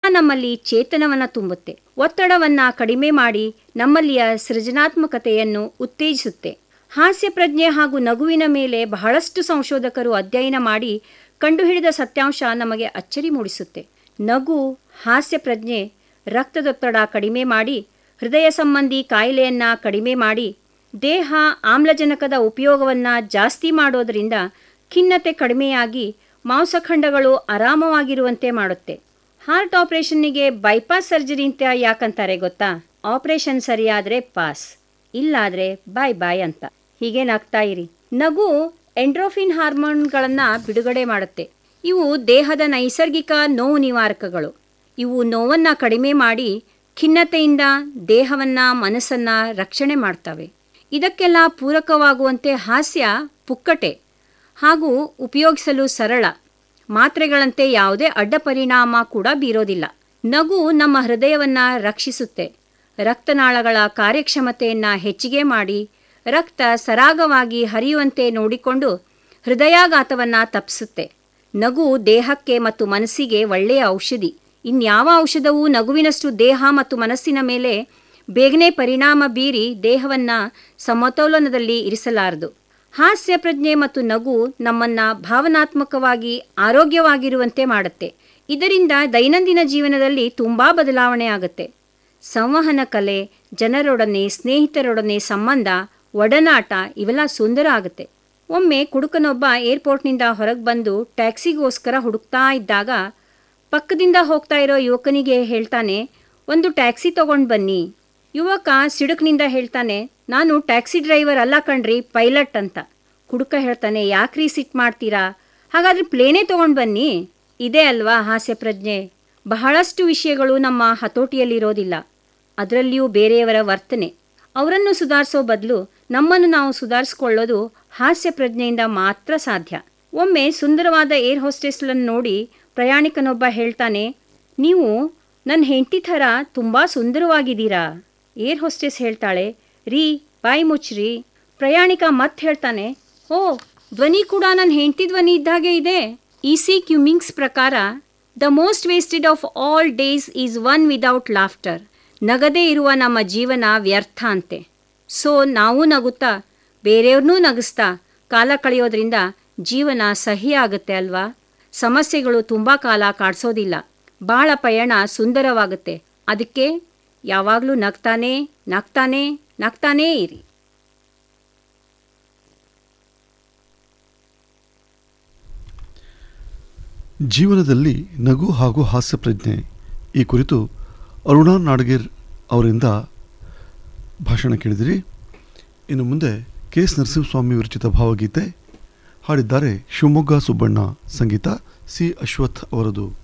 ನಮ್ಮಲ್ಲಿ ಚೇತನವನ್ನು ತುಂಬುತ್ತೆ ಒತ್ತಡವನ್ನು ಕಡಿಮೆ ಮಾಡಿ ನಮ್ಮಲ್ಲಿಯ ಸೃಜನಾತ್ಮಕತೆಯನ್ನು ಉತ್ತೇಜಿಸುತ್ತೆ ಹಾಸ್ಯ ಪ್ರಜ್ಞೆ ಹಾಗೂ ನಗುವಿನ ಮೇಲೆ ಬಹಳಷ್ಟು ಸಂಶೋಧಕರು ಅಧ್ಯಯನ ಮಾಡಿ ಕಂಡುಹಿಡಿದ ಸತ್ಯಾಂಶ ನಮಗೆ ಅಚ್ಚರಿ ಮೂಡಿಸುತ್ತೆ ನಗು ಹಾಸ್ಯ ಪ್ರಜ್ಞೆ ರಕ್ತದೊತ್ತಡ ಕಡಿಮೆ ಮಾಡಿ ಹೃದಯ ಸಂಬಂಧಿ ಕಾಯಿಲೆಯನ್ನು ಕಡಿಮೆ ಮಾಡಿ ದೇಹ ಆಮ್ಲಜನಕದ ಉಪಯೋಗವನ್ನು ಜಾಸ್ತಿ ಮಾಡೋದರಿಂದ ಖಿನ್ನತೆ ಕಡಿಮೆಯಾಗಿ ಮಾಂಸಖಂಡಗಳು ಆರಾಮವಾಗಿರುವಂತೆ ಮಾಡುತ್ತೆ ಹಾರ್ಟ್ ಆಪರೇಷನ್ನಿಗೆ ಬೈಪಾಸ್ ಸರ್ಜರಿ ಅಂತ ಯಾಕಂತಾರೆ ಗೊತ್ತಾ ಆಪರೇಷನ್ ಸರಿಯಾದರೆ ಪಾಸ್ ಇಲ್ಲಾದರೆ ಬಾಯ್ ಬಾಯ್ ಅಂತ ಹೀಗೆ ನಗ್ತಾ ಇರಿ ನಗು ಎಂಡ್ರೋಫಿನ್ ಹಾರ್ಮೋನ್ಗಳನ್ನು ಬಿಡುಗಡೆ ಮಾಡುತ್ತೆ ಇವು ದೇಹದ ನೈಸರ್ಗಿಕ ನೋವು ನಿವಾರಕಗಳು ಇವು ನೋವನ್ನು ಕಡಿಮೆ ಮಾಡಿ ಖಿನ್ನತೆಯಿಂದ ದೇಹವನ್ನು ಮನಸ್ಸನ್ನು ರಕ್ಷಣೆ ಮಾಡ್ತವೆ ಇದಕ್ಕೆಲ್ಲ ಪೂರಕವಾಗುವಂತೆ ಹಾಸ್ಯ ಪುಕ್ಕಟೆ ಹಾಗೂ ಉಪಯೋಗಿಸಲು ಸರಳ ಮಾತ್ರೆಗಳಂತೆ ಯಾವುದೇ ಅಡ್ಡ ಪರಿಣಾಮ ಕೂಡ ಬೀರೋದಿಲ್ಲ ನಗು ನಮ್ಮ ಹೃದಯವನ್ನು ರಕ್ಷಿಸುತ್ತೆ ರಕ್ತನಾಳಗಳ ಕಾರ್ಯಕ್ಷಮತೆಯನ್ನು ಹೆಚ್ಚಿಗೆ ಮಾಡಿ ರಕ್ತ ಸರಾಗವಾಗಿ ಹರಿಯುವಂತೆ ನೋಡಿಕೊಂಡು ಹೃದಯಾಘಾತವನ್ನು ತಪ್ಪಿಸುತ್ತೆ ನಗು ದೇಹಕ್ಕೆ ಮತ್ತು ಮನಸ್ಸಿಗೆ ಒಳ್ಳೆಯ ಔಷಧಿ ಇನ್ಯಾವ ಔಷಧವೂ ನಗುವಿನಷ್ಟು ದೇಹ ಮತ್ತು ಮನಸ್ಸಿನ ಮೇಲೆ ಬೇಗನೆ ಪರಿಣಾಮ ಬೀರಿ ದೇಹವನ್ನು ಸಮತೋಲನದಲ್ಲಿ ಇರಿಸಲಾರದು ಹಾಸ್ಯ ಪ್ರಜ್ಞೆ ಮತ್ತು ನಗು ನಮ್ಮನ್ನು ಭಾವನಾತ್ಮಕವಾಗಿ ಆರೋಗ್ಯವಾಗಿರುವಂತೆ ಮಾಡುತ್ತೆ ಇದರಿಂದ ದೈನಂದಿನ ಜೀವನದಲ್ಲಿ ತುಂಬ ಬದಲಾವಣೆ ಆಗುತ್ತೆ ಸಂವಹನ ಕಲೆ ಜನರೊಡನೆ ಸ್ನೇಹಿತರೊಡನೆ ಸಂಬಂಧ ಒಡನಾಟ ಇವೆಲ್ಲ ಸುಂದರ ಆಗುತ್ತೆ ಒಮ್ಮೆ ಕುಡುಕನೊಬ್ಬ ಏರ್ಪೋರ್ಟ್ನಿಂದ ಹೊರಗೆ ಬಂದು ಟ್ಯಾಕ್ಸಿಗೋಸ್ಕರ ಹುಡುಕ್ತಾ ಇದ್ದಾಗ ಪಕ್ಕದಿಂದ ಹೋಗ್ತಾ ಇರೋ ಯುವಕನಿಗೆ ಹೇಳ್ತಾನೆ ಒಂದು ಟ್ಯಾಕ್ಸಿ ತಗೊಂಡು ಬನ್ನಿ ಯುವಕ ಸಿಡುಕ್ನಿಂದ ಹೇಳ್ತಾನೆ ನಾನು ಟ್ಯಾಕ್ಸಿ ಡ್ರೈವರ್ ಅಲ್ಲ ಕಣ್ರಿ ಪೈಲಟ್ ಅಂತ ಕುಡುಕ ಹೇಳ್ತಾನೆ ಯಾಕ್ರಿ ಸಿಟ್ ಮಾಡ್ತೀರಾ ಹಾಗಾದ್ರೆ ಪ್ಲೇನೇ ತಗೊಂಡು ಬನ್ನಿ ಇದೇ ಅಲ್ವಾ ಹಾಸ್ಯ ಪ್ರಜ್ಞೆ ಬಹಳಷ್ಟು ವಿಷಯಗಳು ನಮ್ಮ ಹತೋಟಿಯಲ್ಲಿರೋದಿಲ್ಲ ಅದರಲ್ಲಿಯೂ ಬೇರೆಯವರ ವರ್ತನೆ ಅವರನ್ನು ಸುಧಾರಿಸೋ ಬದಲು ನಮ್ಮನ್ನು ನಾವು ಸುಧಾರಿಸ್ಕೊಳ್ಳೋದು ಹಾಸ್ಯ ಪ್ರಜ್ಞೆಯಿಂದ ಮಾತ್ರ ಸಾಧ್ಯ ಒಮ್ಮೆ ಸುಂದರವಾದ ಏರ್ ಹೋಸ್ಟೆಸ್ಲನ್ನು ನೋಡಿ ಪ್ರಯಾಣಿಕನೊಬ್ಬ ಹೇಳ್ತಾನೆ ನೀವು ನನ್ನ ಹೆಂಡತಿ ಥರ ತುಂಬ ಸುಂದರವಾಗಿದ್ದೀರಾ ಏರ್ ಹೋಸ್ಟೆಸ್ ಹೇಳ್ತಾಳೆ ರೀ ಬಾಯಿ ಮುಚ್ಚ್ರಿ ಪ್ರಯಾಣಿಕ ಮತ್ತೆ ಹೇಳ್ತಾನೆ ಓ ಧ್ವನಿ ಕೂಡ ನನ್ನ ಹೆಂಡತಿ ಧ್ವನಿ ಇದ್ದಾಗೆ ಇದೆ ಇ ಸಿ ಕ್ಯುಮಿಂಗ್ಸ್ ಪ್ರಕಾರ the most wasted of all days is one without laughter ನಗದೇ ಇರುವ ನಮ್ಮ ಜೀವನ ವ್ಯರ್ಥ ಅಂತೆ ಸೊ ನಾವು ನಗುತ್ತಾ ಬೇರೆಯವ್ರನ್ನೂ ನಗಿಸ್ತಾ ಕಾಲ ಕಳೆಯೋದ್ರಿಂದ ಜೀವನ ಸಹಿ ಆಗುತ್ತೆ ಅಲ್ವಾ ಸಮಸ್ಯೆಗಳು ತುಂಬ ಕಾಲ ಕಾಡ್ಸೋದಿಲ್ಲ ಬಾಳ ಪಯಣ ಸುಂದರವಾಗುತ್ತೆ ಅದಕ್ಕೆ ಯಾವಾಗಲೂ ನಗ್ತಾನೇ ನಗ್ತಾನೇ ನಗ್ತಾನೇ ಇರಿ ಜೀವನದಲ್ಲಿ ನಗು ಹಾಗೂ ಹಾಸ್ಯ ಪ್ರಜ್ಞೆ ಈ ಕುರಿತು ಅರುಣಾ ನಾಡಗೇರ್ ಅವರಿಂದ ಭಾಷಣ ಕೇಳಿದಿರಿ ಇನ್ನು ಮುಂದೆ ಕೆ ಎಸ್ ನರಸಿಂಹಸ್ವಾಮಿ ವಿರಚಿತ ಭಾವಗೀತೆ ಹಾಡಿದ್ದಾರೆ ಶಿವಮೊಗ್ಗ ಸುಬ್ಬಣ್ಣ ಸಂಗೀತ ಸಿ ಅಶ್ವಥ್ ಅವರದು